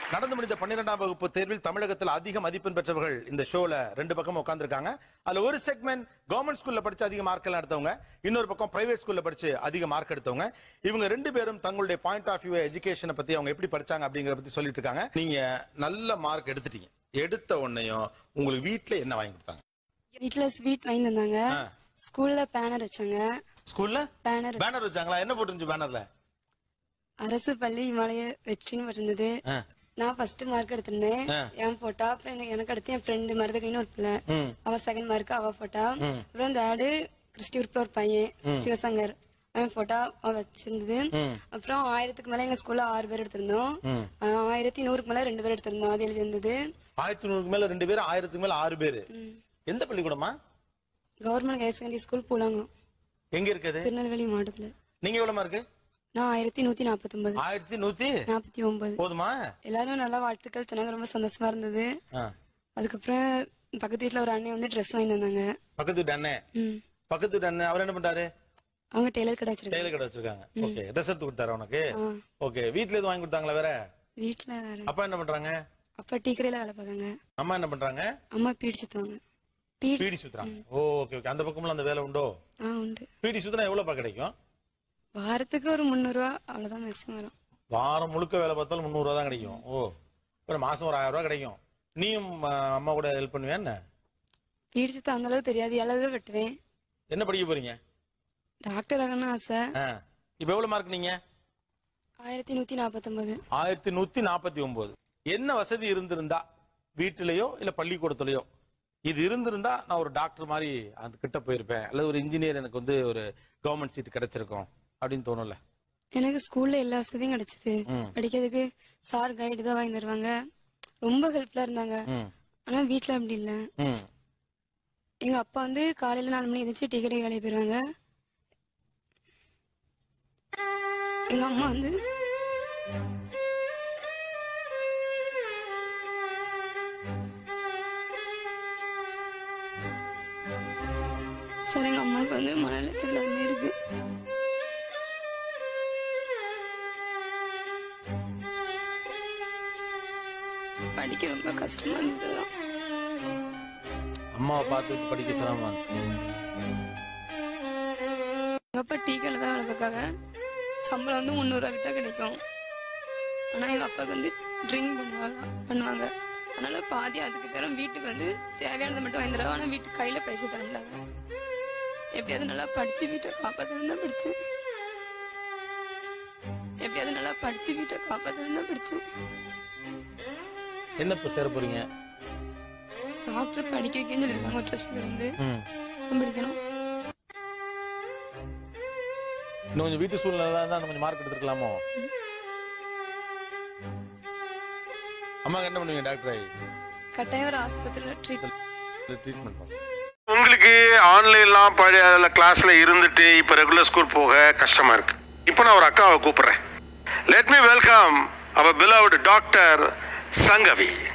நடந்து முடிந்த பன்னிரெண்டாம் வகுப்பு தேர்வில் தமிழகத்தில் அதிக மதிப்பெண் பெற்றவர்கள் இந்த ஷோல ரெண்டு பக்கம் உட்கார்ந்திருக்காங்க அதுல ஒரு செக்மெண்ட் கவர்மெண்ட் ஸ்கூல்ல படிச்சு அதிக மார்க் எல்லாம் எடுத்தவங்க இன்னொரு பக்கம் பிரைவேட் ஸ்கூல்ல படிச்சு அதிக மார்க் எடுத்தவங்க இவங்க ரெண்டு பேரும் தங்களுடைய பாயிண்ட் ஆஃப் வியூ எஜுகேஷனை பத்தி அவங்க எப்படி படிச்சாங்க அப்படிங்கறத பத்தி சொல்லிட்டு இருக்காங்க நீங்க நல்ல மார்க் எடுத்துட்டீங்க எடுத்த உடனேயும் உங்களுக்கு வீட்ல என்ன வாங்கி கொடுத்தாங்க வீட்ல ஸ்வீட் வாங்கி தந்தாங்க ஆ. ஸ்கூல்ல பேனர் வச்சாங்க ஸ்கூல்ல பேனர் பேனர் வச்சாங்களா என்ன போட்டுருந்துச்சு பேனர்ல அரசு பள்ளி இமாலய வெற்றின்னு இருந்தது ஆ. நான் ஃபர்ஸ்ட் மார்க் எடுத்திருந்தேன் ஆ. என் போட்டா அப்புறம் எனக்கு- எனக்கு அடுத்து என் ஃப்ரெண்டு மருதகைன்னு ஒரு பிள்ளை ம். அவ செகண்ட் மார்க் அவ போட்டா அப்புறம் தேர்டு கிறிஸ்டியூர்ல ஒரு பையன் சிவசங்கர் அவன் போட்டா அவ வச்சிருந்தது அப்புறம் ஆயிரத்துக்கு மேல எங்க ஸ்கூல்ல ஆறு பேர் எடுத்திருந்தோம் ஆ, ஆயிரத்தி நூறுக்கு மேல ரெண்டு பேர் எடுத்திருந்தோம் அது எழுதி இருந்தது ஆயிரத்தி நூறுக்கு மேல ரெண்டு பேர் ஆயிரத்துக்கு மேல ஆறு பேரு எந்த பள்ளிக்கூடமா government higher secondary school Poolankulam எங்க இருக்குது திருநெல்வேலி மாவட்டத்துல நீங்க எவ்வளவு மார்க்கு நான் ஆயிரத்தி நூத்தி நாற்பத்தி ஒன்பது ஆயிரத்தி நூத்தி நாற்பத்தி ஒன்பது போதுமா எல்லாரும் நல்லா வாழ்த்துக்கள் சொன்னாங்க ரொம்ப சந்தோஷமா இருந்தது ஆ. அதுக்கப்புறம் பக்கத்து வீட்ல ஒரு அண்ணன் வந்து ட்ரெஸ் வாங்கி தந்தாங்க பக்கத்து வீட்டு அண்ணன் ம். பக்கத்து வீட்டு அண்ணன் அவர் என்ன பண்றாரு அவங்க டெய்லர் கடை வச்சிருக்காங்க டெய்லர் கடை வச்சிருக்காங்க ஓகே ட்ரெஸ் எடுத்து கொடுத்தாரு உனக்கு ஆ. ஓகே வீட்ல எதுவும் வாங்கி கொடுத்தாங்களா வேற வீட்ல வேற அப்பா என்ன பண்றாங்க அப்பா டீ கடையில வேலை பார்க்காங்க அம்மா என்ன பண்றாங்க அம்மா பீடி சுத்துவாங்க பீடி பீடி சுத்துறாங்க ஓ ஓகே ஓகே அந்த பக்கம்ல அந்த வேலை உண்டோ ஆ உண்டு பீடி சுத்தினா எவ்வளவுப்பா கிடைக்கும் வாரத்துக்கு ஒரு முந்நூறு ரூபா அவ்வளவுதான் மேக்ஸிமம் வரும் வாரம் முழுக்க வேலை பார்த்தாலும் முந்நூறு ரூபா தான் கிடைக்கும் ஓ அப்புறம் மாசம் ஒரு ஆயிரம் ரூபாய் கிடைக்கும் நீயும் ஆ, அம்மா கூட ஹெல்ப் பண்ணுவியா என்ன பீடி சுத்த அந்த அளவுக்கு தெரியாது அளவு வெட்டுவேன் என்ன படிக்க போறீங்க டாக்டர் ஆகணும்னு ஆசை ஆ. இப்ப எவ்வளவு மார்க் நீங்க ஆயிரத்தி நூத்தி நாற்பத்தொன்பது ஆயிரத்தி நூத்தி நாற்பத்தி ஒன்பது என்ன வசதி இருந்திருந்தா வீட்டிலேயோ இல்ல பள்ளிக்கூடத்துலயோ இது இருந்திருந்தா நான் ஒரு டாக்டர் மாதிரி அந்த கிட்ட போயிருப்பேன் அல்லது ஒரு இன்ஜினியர் எனக்கு வந்து ஒரு கவர்மெண்ட் சீட் கிடைச்சிருக்கும் அப்படின்னு தோணும்ல எனக்கு ஸ்கூல்ல எல்லா வசதியும் கிடைச்சது ம். படிக்கிறதுக்கு சார் கைடு தான் வாங்கி தருவாங்க ரொம்ப ஹெல்ப்ஃபுல்லா இருந்தாங்க ம். ஆனா வீட்ல அப்படி இல்ல ம். எங்க அப்பா வந்து காலையில நாலு மணி எந்திரிச்சு டீ கடை வேலைக்கு போயிருவாங்க எங்க அம்மா வந்து சார் எங்க அம்மாவுக்கு வந்து மன உளைச்சல் எல்லாமே இருக்கு படிக்க ரொம்ப கஷ்டமா இருந்ததுதான் அம்மாவை பார்த்து படிக்க சிரமமா இருக்கு. எங்க அப்பா டீ கடையில் தான் வேலை பார்க்காங்க சம்பளம் வந்து முந்நூறுரூவா கிட்ட கிடைக்கும் ஆனா எங்க அப்பாவுக்கு வந்து ட்ரிங்க் பண்ணுவாங்க பண்ணுவாங்க அதனால பாதி அதுக்கு பேரும் வீட்டுக்கு வந்து தேவையானதை மட்டும் வாங்கி தருவாங்க ஆனா வீட்டுக்கு கையில பைசா தர முடியாங்க எப்படியாவது நல்லா படிச்சு வீட்டை காப்பாத்தணும் தான் படிச்சேன் எப்படியாவது நல்லா படிச்சு வீட்டை காப்பாத்தணும் தான் படிச்சேன் என்ன இப்ப சேர போறீங்க டாக்டர் படிக்க வைக்கன்னு சொல்லியிருக்காங்க ட்ரஸ்ட்ல இருந்து ம். நான் படிக்கணும் இன்னும் கொஞ்சம் வீட்டு சூழ்நிலை தான் இன்னும் கொஞ்சம் மார்க் எடுத்துருக்கலாமோ அம்மாக்கு என்ன பண்ணுவீங்க டாக்டர் ஆகி கட்டாயம் ஒரு ஆஸ்பத்திரியில ட்ரீட் ட்ரீட்மெண்ட் பண்ணுங்க உங்களுக்கு ஆன்லைன்லாம் பழைய கிளாஸ்ல இருந்துட்டு இப்போ ரெகுலர் ஸ்கூல் போக கஷ்டமா இருக்கு இப்போ நான் ஒரு அக்காவை கூப்பிடுறேன் let me welcome our beloved doctor Sangavi